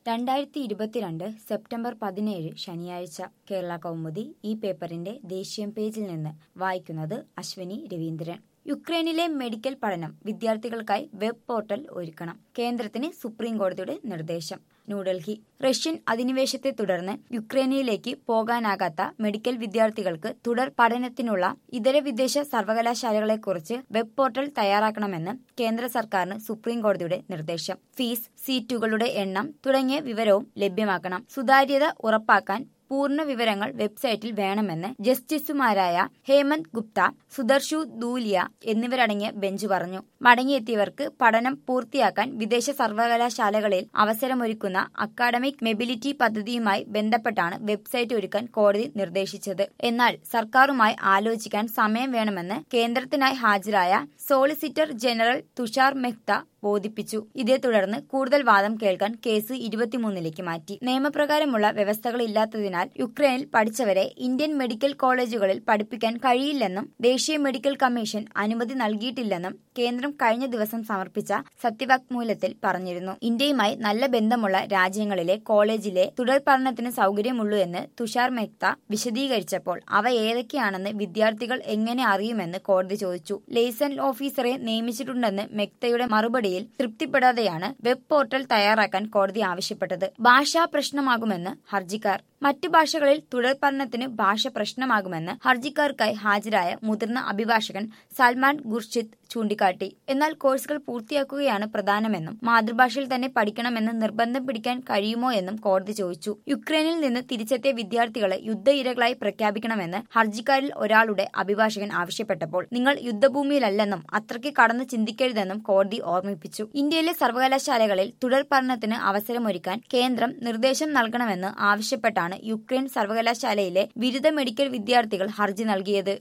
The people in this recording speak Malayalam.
രണ്ടായിരത്തി ഇരുപത്തിരണ്ട് സെപ്റ്റംബർ പതിനേഴ് ശനിയാഴ്ച കേരള കൗമുദി ഈ പേപ്പറിന്റെ ദേശീയം പേജിൽ നിന്ന് വായിക്കുന്നത് അശ്വിനി രവീന്ദ്രൻ യുക്രൈനിലെ മെഡിക്കൽ പഠനം വിദ്യാർത്ഥികൾക്കായി വെബ് പോർട്ടൽ ഒരുക്കണം കേന്ദ്രത്തിന് സുപ്രീം കോടതിയുടെ നിർദ്ദേശം ന്യൂഡൽഹി റഷ്യൻ അധിനിവേശത്തെ തുടർന്ന് യുക്രൈനിലേക്ക് പോകാനാകാത്ത മെഡിക്കൽ വിദ്യാർത്ഥികൾക്ക് തുടർ പഠനത്തിനുള്ള ഇതര വിദേശ സർവകലാശാലകളെക്കുറിച്ച് വെബ് പോർട്ടൽ തയ്യാറാക്കണമെന്ന് കേന്ദ്ര സർക്കാരിന് സുപ്രീം കോടതിയുടെ നിർദ്ദേശം ഫീസ് സീറ്റുകളുടെ എണ്ണം തുടങ്ങിയ വിവരവും ലഭ്യമാക്കണം സുതാര്യത ഉറപ്പാക്കാൻ പൂർണ്ണ വിവരങ്ങൾ വെബ്സൈറ്റിൽ വേണമെന്ന് ജസ്റ്റിസുമാരായ ഹേമന്ത് ഗുപ്ത സുദർശു ദൂലിയ എന്നിവരടങ്ങിയ ബെഞ്ച് പറഞ്ഞു മടങ്ങിയെത്തിയവർക്ക് പഠനം പൂർത്തിയാക്കാൻ വിദേശ സർവകലാശാലകളിൽ അവസരമൊരുക്കുന്ന അക്കാഡമിക് മെബിലിറ്റി പദ്ധതിയുമായി ബന്ധപ്പെട്ടാണ് വെബ്സൈറ്റ് ഒരുക്കാൻ കോടതി നിർദ്ദേശിച്ചത് എന്നാൽ സർക്കാരുമായി ആലോചിക്കാൻ സമയം വേണമെന്ന് കേന്ദ്രത്തിനായി ഹാജരായ സോളിസിറ്റർ ജനറൽ തുഷാർ മെഹ്ത ബോധിപ്പിച്ചു ഇതേ തുടർന്ന് കൂടുതൽ വാദം കേൾക്കാൻ കേസ് ഇരുപത്തിമൂന്നിലേക്ക് മാറ്റി നിയമപ്രകാരമുള്ള വ്യവസ്ഥകളില്ലാത്തതിനാൽ യുക്രൈനിൽ പഠിച്ചവരെ ഇന്ത്യൻ മെഡിക്കൽ കോളേജുകളിൽ പഠിപ്പിക്കാൻ കഴിയില്ലെന്നും ദേശീയ മെഡിക്കൽ കമ്മീഷൻ അനുമതി നൽകിയിട്ടില്ലെന്നും കേന്ദ്രം കഴിഞ്ഞ ദിവസം സമർപ്പിച്ച സത്യവാങ്മൂലത്തിൽ പറഞ്ഞിരുന്നു ഇന്ത്യയുമായി നല്ല ബന്ധമുള്ള രാജ്യങ്ങളിലെ കോളേജിലെ തുടർ പഠനത്തിന് സൗകര്യമുള്ളൂ എന്ന് തുഷാർ മെഹ്ത വിശദീകരിച്ചപ്പോൾ അവ ഏതൊക്കെയാണെന്ന് വിദ്യാർത്ഥികൾ എങ്ങനെ അറിയുമെന്ന് കോടതി ചോദിച്ചു ലൈസൺ ഓഫീസറെ നിയമിച്ചിട്ടുണ്ടെന്ന് മെക്തയുടെ മറുപടിയിൽ തൃപ്തിപ്പെടാതെയാണ് വെബ് പോർട്ടൽ തയ്യാറാക്കാൻ കോടതി ആവശ്യപ്പെട്ടത് ഭാഷാ പ്രശ്നമാകുമെന്ന് ഹർജിക്കാർ മറ്റു ഭാഷകളിൽ തുടർ പഠനത്തിന് ഭാഷ പ്രശ്നമാകുമെന്ന് ഹർജിക്കാർക്കായി ഹാജരായ മുതിർന്ന അഭിഭാഷകൻ സൽമാൻ ഗുർഷിദ് ചൂണ്ടിക്കാട്ടി എന്നാൽ കോഴ്സുകൾ പൂർത്തിയാക്കുകയാണ് പ്രധാനമെന്നും മാതൃഭാഷയിൽ തന്നെ പഠിക്കണമെന്ന് നിർബന്ധം പിടിക്കാൻ കഴിയുമോ എന്നും കോടതി ചോദിച്ചു യുക്രൈനിൽ നിന്ന് തിരിച്ചെത്തിയ വിദ്യാർത്ഥികളെ യുദ്ധ ഇരകളായി പ്രഖ്യാപിക്കണമെന്ന് ഹർജിക്കാരിൽ ഒരാളുടെ അഭിഭാഷകൻ ആവശ്യപ്പെട്ടപ്പോൾ നിങ്ങൾ യുദ്ധഭൂമിയിലല്ലെന്നും അത്രയ്ക്ക് കടന്ന് ചിന്തിക്കരുതെന്നും കോടതി ഓർമ്മിപ്പിച്ചു ഇന്ത്യയിലെ സർവകലാശാലകളിൽ തുടർ പഠനത്തിന് അവസരമൊരുക്കാൻ കേന്ദ്രം നിർദ്ദേശം നൽകണമെന്ന് ആവശ്യപ്പെട്ടാണ് യുക്രൈൻ സർവകലാശാലയിലെ ബിരുദ മെഡിക്കൽ വിദ്യാർത്ഥികൾ ഹർജി നൽകിയത്